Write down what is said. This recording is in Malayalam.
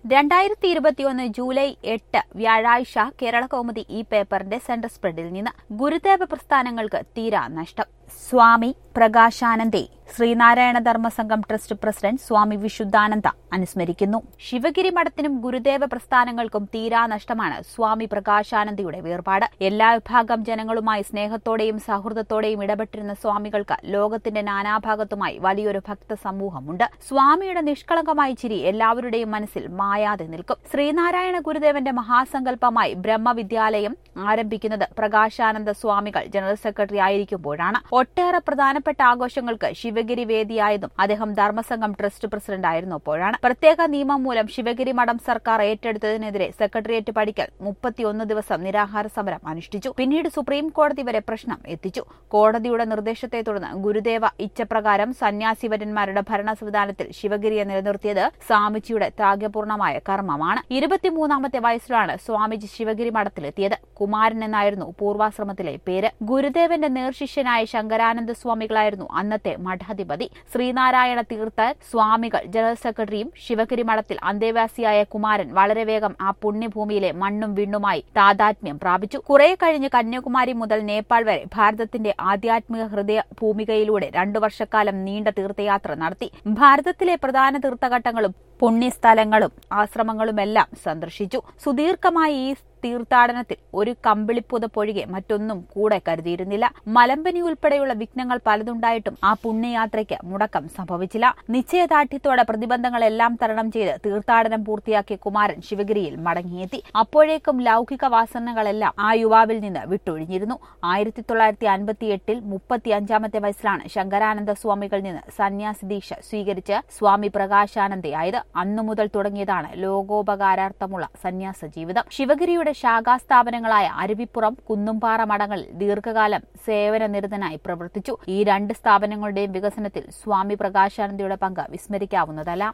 രണ്ടായിരത്തി ഇരുപത്തിയൊന്ന് ജൂലൈ എട്ട് വ്യാഴാഴ്ച കേരള കൗമുദി ഈ പേപ്പറിന്റെ സെന്റർ സ്പ്രെഡിൽ നിന്ന് ഗുരുദേവ പ്രസ്ഥാനങ്ങൾക്ക് തീരാ നഷ്ടം സ്വാമി പ്രകാശാനന്ദെ ശ്രീനാരായണ ധർമ്മസംഘം ട്രസ്റ്റ് പ്രസിഡന്റ് സ്വാമി വിശുദ്ധാനന്ദ അനുസ്മരിക്കുന്നു ശിവഗിരി മഠത്തിനും ഗുരുദേവ പ്രസ്ഥാനങ്ങൾക്കും തീരാ നഷ്ടമാണ് സ്വാമി പ്രകാശാനന്ദയുടെ വേർപാട് എല്ലാ വിഭാഗം ജനങ്ങളുമായി സ്നേഹത്തോടെയും സൗഹൃദത്തോടെയും ഇടപെട്ടിരുന്ന സ്വാമികൾക്ക് ലോകത്തിന്റെ നാനാഭാഗത്തുമായി വലിയൊരു ഭക്ത സമൂഹമുണ്ട് സ്വാമിയുടെ നിഷ്കളങ്കമായ ചിരി എല്ലാവരുടെയും മനസ്സിൽ മായാതെ നിൽക്കും ശ്രീനാരായണ ഗുരുദേവന്റെ മഹാസങ്കല്പമായി ബ്രഹ്മവിദ്യാലയം ആരംഭിക്കുന്നത് പ്രകാശാനന്ദ സ്വാമികൾ ജനറൽ സെക്രട്ടറി ആയിരിക്കുമ്പോഴാണ് ഒട്ടേറെ പ്രധാനപ്പെട്ട ആഘോഷങ്ങൾക്ക് ശിവഗിരി വേദിയായതും അദ്ദേഹം ധർമ്മസംഘം ട്രസ്റ്റ് പ്രസിഡന്റ് ആയിരുന്നപ്പോഴാണ് പ്രത്യേക നിയമം മൂലം ശിവഗിരി മഠം സർക്കാർ ഏറ്റെടുത്തതിനെതിരെ സെക്രട്ടേറിയറ്റ് പഠിക്കൽ മുപ്പത്തിയൊന്ന് ദിവസം നിരാഹാര സമരം അനുഷ്ഠിച്ചു പിന്നീട് സുപ്രീം കോടതി വരെ പ്രശ്നം എത്തിച്ചു കോടതിയുടെ നിർദ്ദേശത്തെ തുടർന്ന് ഗുരുദേവ ഇച്ഛപ്രകാരം സന്യാസിവരന്മാരുടെ ഭരണ സംവിധാനത്തിൽ ശിവഗിരിയെ നിലനിർത്തിയത് സ്വാമിജിയുടെ ത്യാഗപൂർണമായ കർമ്മമാണ് ഇരുപത്തിമൂന്നാമത്തെ വയസ്സിലാണ് സ്വാമിജി ശിവഗിരി മഠത്തിലെത്തിയത് കുമാരൻ എന്നായിരുന്നു പൂർവാശ്രമത്തിലെ പേര് ഗുരുദേവന്റെ നേർശിഷ്യനായ ശങ്കരാനന്ദ സ്വാമികളായിരുന്നു അന്നത്തെ മഠാധിപതി ശ്രീനാരായണ തീർത്ഥ സ്വാമികൾ ജനറൽ സെക്രട്ടറിയും ശിവഗിരി മഠത്തിൽ അന്തേവാസിയായ കുമാരൻ വളരെ വേഗം ആ പുണ്യഭൂമിയിലെ മണ്ണും വിണ്ണുമായി താതാത്മ്യം പ്രാപിച്ചു കുറെ കഴിഞ്ഞ് കന്യാകുമാരി മുതൽ നേപ്പാൾ വരെ ഭാരതത്തിന്റെ ആധ്യാത്മിക ഹൃദയ ഭൂമികയിലൂടെ രണ്ടു വർഷക്കാലം നീണ്ട തീർത്ഥയാത്ര നടത്തി ഭാരതത്തിലെ പ്രധാന തീർത്ഥഘട്ടങ്ങളും പുണ്യസ്ഥലങ്ങളും ആശ്രമങ്ങളുമെല്ലാം സന്ദർശിച്ചു സുദീർഘമായ ഈ തീർത്ഥാടനത്തിൽ ഒരു കമ്പിളിപ്പുതപ്പൊഴികെ മറ്റൊന്നും കൂടെ കരുതിയിരുന്നില്ല മലമ്പനി ഉൾപ്പെടെയുള്ള വിഘ്നങ്ങൾ പലതുണ്ടായിട്ടും ആ പുണ്യയാത്രയ്ക്ക് മുടക്കം സംഭവിച്ചില്ല നിശ്ചയദാർഢ്യത്തോടെ പ്രതിബന്ധങ്ങളെല്ലാം തരണം ചെയ്ത് തീർത്ഥാടനം പൂർത്തിയാക്കിയ കുമാരൻ ശിവഗിരിയിൽ മടങ്ങിയെത്തി അപ്പോഴേക്കും ലൗകിക വാസനകളെല്ലാം ആ യുവാവിൽ നിന്ന് വിട്ടൊഴിഞ്ഞിരുന്നു ആയിരത്തി തൊള്ളായിരത്തി അൻപത്തി എട്ടിൽ മുപ്പത്തിയഞ്ചാമത്തെ വയസ്സിലാണ് ശങ്കരാനന്ദ സ്വാമികളിൽ നിന്ന് സന്യാസി ദീക്ഷ സ്വീകരിച്ച് സ്വാമി പ്രകാശാനന്ദയായത് അന്നു മുതൽ തുടങ്ങിയതാണ് ലോകോപകാരാർത്ഥമുള്ള സന്യാസ ജീവിതം ശിവഗിരിയുടെ ശാഖാസ്ഥാപനങ്ങളായ അരുവിപ്പുറം കുന്നുംപാറ മഠങ്ങളിൽ ദീർഘകാലം സേവനനിരതനായി പ്രവർത്തിച്ചു ഈ രണ്ട് സ്ഥാപനങ്ങളുടെയും വികസനത്തിൽ സ്വാമി പ്രകാശാനന്ദയുടെ പങ്ക് വിസ്മരിക്കാവുന്നതല്ല